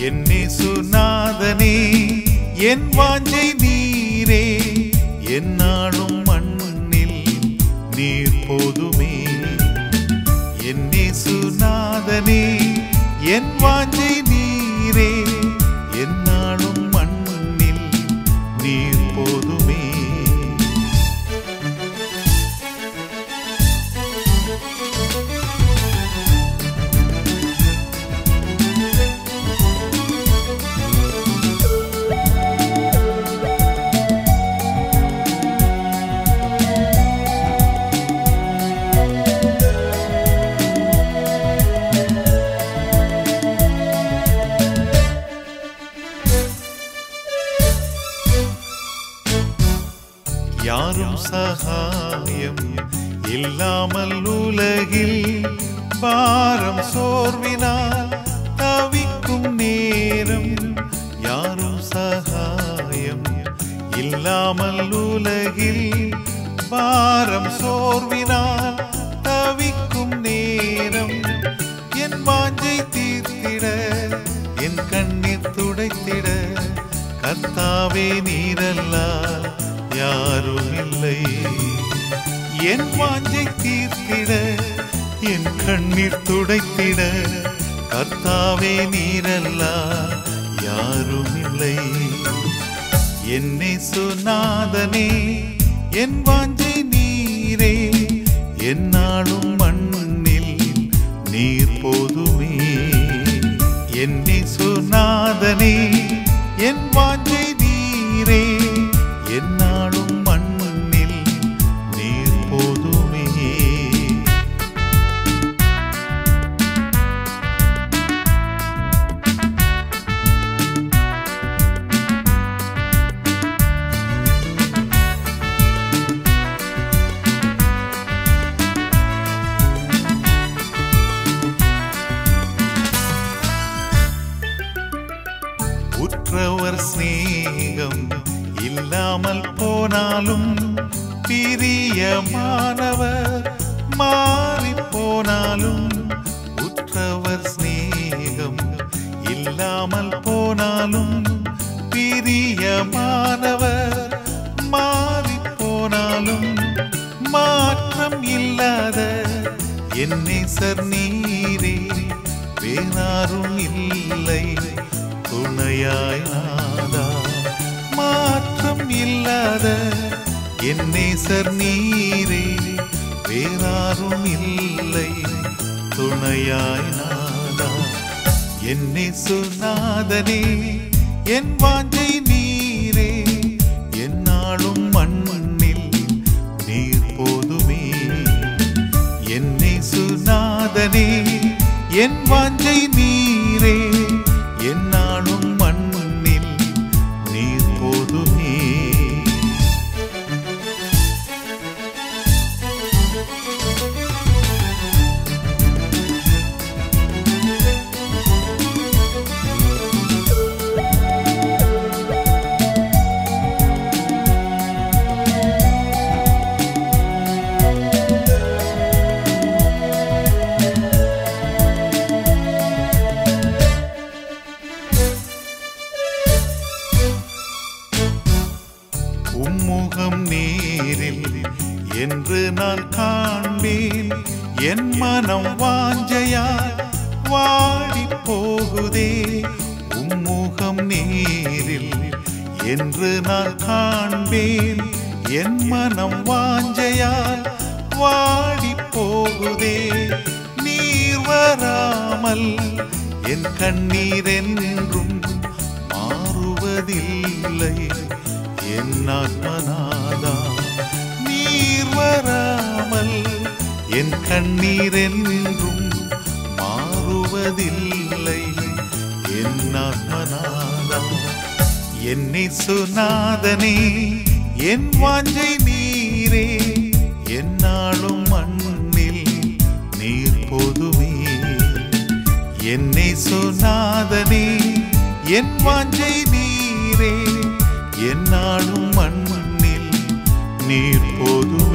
என்னே சுநாதனே என் வாஞ்சை நீரே என்னாலும் மண்ணில் நீர் போதுமே என்னே சுநாதனே என் வாஞ்சை நீரே என்னாலும் மண்ணில் நீர் போதுமே யாரும் சகாயம் இல்லாமல் உலகில் பாரம் சோர்வினால் தவிக்கும் நேரம் யாரும் சகாயம் இல்லாமல் உலகில் பாரம் சோர்வினால் தவிக்கும் நேரம் என் வாஞ்சை தீர்த்திட என் கண்ணீர் துடைத்திட கர்த்தாவே நீரல்லால் யாரும் இல்லை என் வாஞ்சை தீர்த்திட என் கண்ணீர் துடைத்திட கர்த்தாவே நீரல்லால் யாரும் இல்லை என்னை சுநாதனே என் வாஞ்சை நீரே என்னாலும் மண்ணில் நீர் போதுமே என்னை சுநாதனே என் வாஞ்சை நீரே என்னாலும் மண்ணில் நீர் போதுமே உற்றவர் சிநேகம் இல்லாமல் போனாலும் பிரியமானவர் மாறி போனாலும் உற்றவர் சிநேகம் இல்லாமல் போனாலும் பிரியமானவர் மாறி போனாலும் மாற்றம் இல்லாத என் நேசர் நீரே வேறாரும் இல்லை துணையாய் நாதா மாற்றம் இல்லாத என் நேசர் நீரே வேறாரும் இல்லை துணையாய் நாதா என்னை சுநாதனே என் வாஞ்சை நீரே என்னாலும் மண்ணில் நீர் போதுமே என்னை சுநாதனே என் வாஞ்சை நீரே என்னாலும் மண்ணில் நீர் போதுமே உம்முகம் நேரில் என்று நான் காண்பேன் என் மனம் வாஞ்சையால் வாடி போகுதே உம்முகம் நேரில் என்று நான் காண்பேன் என் மனம் வாஞ்சையால் வாடி போகுதே நீர் வராமல் என் கண்ணீர் என்றும் மாறுவதில்லை என் ஆத்மநாதா நீர் வராமல் என் கண்ணீர் என்றும் மாறுவதில்லை என் ஆத்மநாதா என்னை சுநாதனே என் வாஞ்சை நீரே என்னாலும் மண்ணில் நீர் போதுமே என்னை சுநாதனே என் வாஞ்சை நீரே என்னாலும் மண்ணில் நீர் போதுமே